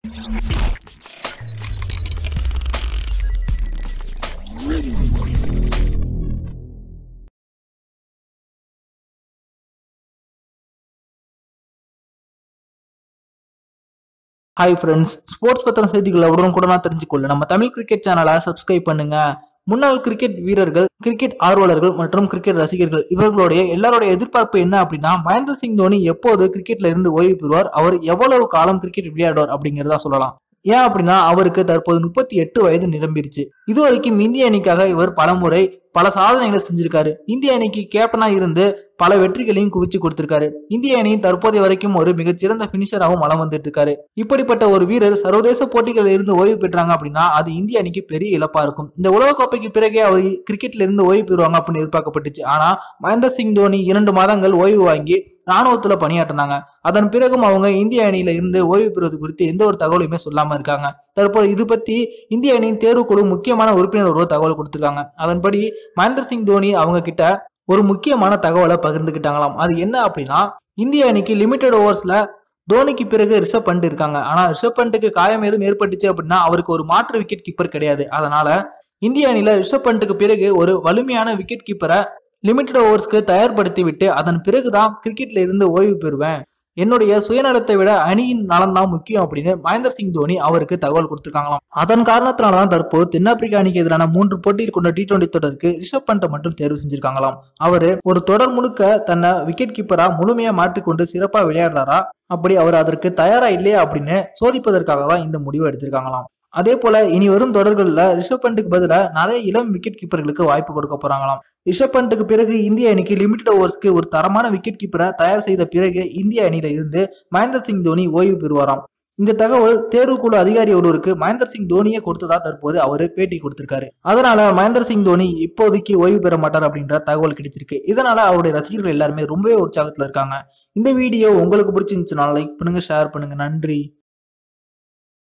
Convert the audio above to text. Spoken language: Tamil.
ஹாய் ஃப்ரெண்ட்ஸ் ஸ்போர்ட்ஸ் பத்தின செய்திகளை உடனுக்குடனா தெரிஞ்சுக்கொள்ள நம்ம தமிழ் கிரிக்கெட் சேனலை சப்ஸ்கிரைப் பண்ணுங்க முன்னாள் கிரிக்கெட் வீரர்கள் கிரிக்கெட் ஆர்வலர்கள் மற்றும் கிரிக்கெட் ரசிகர்கள் இவர்களுடைய எல்லாருடைய எதிர்பார்ப்பு என்ன அப்படின்னா மகேந்திர சிங் தோனி எப்போது கிரிக்கெட்ல இருந்து ஓய்வு பெறுவார் அவர் எவ்வளவு காலம் கிரிக்கெட் விளையாடுவார் அப்படிங்கிறதா சொல்லலாம் ஏன் அப்படின்னா அவருக்கு தற்போது முப்பத்தி எட்டு வயது நிரம்பிருச்சு இதுவரைக்கும் இந்திய அணிக்காக இவர் பலமுறை பல சாதனைகளை செஞ்சிருக்காரு இந்திய அணிக்கு கேப்டனா இருந்து பல வெற்றிகளையும் குவிச்சு கொடுத்திருக்காரு இந்திய அணி தற்போதைய வரைக்கும் ஒரு மிகச்சிறந்த பினிஷராகவும் வளம் வந்துட்டு இருக்காரு இப்படிப்பட்ட ஒரு வீரர் சர்வதேச போட்டிகளில் இருந்து ஓய்வு பெற்றாங்க அப்படின்னா அது இந்திய அணிக்கு பெரிய இழப்பா இருக்கும் இந்த உலகக்கோப்பைக்கு பிறகே அவர் கிரிக்கெட்ல இருந்து ஓய்வு பெறுவாங்க அப்படின்னு எதிர்பார்க்கப்பட்டுச்சு ஆனா மகேந்திர சிங் தோனி இரண்டு மாதங்கள் ஓய்வு வாங்கி ராணுவத்துல பணியாற்றினாங்க அதன் பிறகும் அவங்க இந்திய அணியில இருந்து ஓய்வு பெறுவது குறித்து எந்த ஒரு தகவலுமே சொல்லாம இருக்காங்க தற்போது இது பத்தி இந்திய அணியின் தேர்வுக்குழு முக்கியமான உறுப்பினர் ஒருவர் தகவல் கொடுத்திருக்காங்க அதன்படி மகேந்திர சிங் தோனி அவங்க கிட்ட ஒரு முக்கியமான தகவலை பகிர்ந்துக்கிட்டாங்களாம் அது என்ன அப்படின்னா இந்திய அணிக்கு லிமிடெட் ஓவர்ஸ்ல தோனிக்கு பிறகு ரிஷப் பண்ட் இருக்காங்க ஆனா ரிஷப் பண்ட்டுக்கு காயம் எதுவும் ஏற்பட்டுச்சு அப்படின்னா அவருக்கு ஒரு மாற்று விக்கெட் கீப்பர் கிடையாது அதனால இந்திய அணியில ரிஷப் பண்ட்டுக்கு பிறகு ஒரு வலிமையான விக்கெட் கீப்பரை லிமிடெட் ஓவர்ஸ்க்கு தயார்படுத்தி விட்டு அதன் பிறகுதான் கிரிக்கெட்ல இருந்து ஓய்வு பெறுவேன் என்னுடைய சுயநலத்தை விட அணியின் நலன் தான் முக்கியம் அப்படின்னு மகேந்திர சிங் தோனி அவருக்கு தகவல் கொடுத்திருக்காங்களாம் அதன் காரணத்தினாலதான் தற்போது தென்னாப்பிரிக்கா அணிக்கு எதிரான மூன்று போட்டியில் கொண்ட டி டுவெண்டி தொடருக்கு ரிஷப் பண்ட்டை மட்டும் தேர்வு செஞ்சிருக்காங்களாம் அவரு ஒரு தொடர் முழுக்க தன்னை விக்கெட் கீப்பரா முழுமையா மாற்றிக்கொண்டு சிறப்பா விளையாடுறாரா அப்படி அவர் அதற்கு தயாரா இல்லையா அப்படின்னு சோதிப்பதற்காக தான் இந்த முடிவு எடுத்திருக்காங்களாம் அதே போல இனி வரும் தொடர்களில் ரிஷப் பண்ட்டுக்கு பதிலாக நிறைய இளம் விக்கெட் கீப்பர்களுக்கு வாய்ப்பு கொடுக்க போறாங்களாம் ரிஷப் பண்ட்டுக்கு பிறகு இந்திய அணிக்கு லிமிடெட் ஓவர்ஸ்க்கு ஒரு தரமான விக்கெட் கீப்பரை தயார் செய்த பிறகு இந்திய அணியில இருந்து மகேந்திர சிங் தோனி ஓய்வு பெறுவாராம் இந்த தகவல் தேர்வுக்குழு அதிகாரி ஒருவருக்கு மகேந்திர சிங் தோனியை கொடுத்ததா தற்போது அவரு பேட்டி கொடுத்திருக்காரு அதனால மகேந்திர சிங் தோனி இப்போதைக்கு ஓய்வு பெற மாட்டார் அப்படின்ற தகவல் கிடைச்சிருக்கு இதனால அவருடைய ரசிகர்கள் எல்லாருமே ரொம்பவே உற்சாகத்துல இருக்காங்க இந்த வீடியோ உங்களுக்கு பிடிச்சிருந்துச்சுன்னா லைக் பண்ணுங்க ஷேர் பண்ணுங்க நன்றி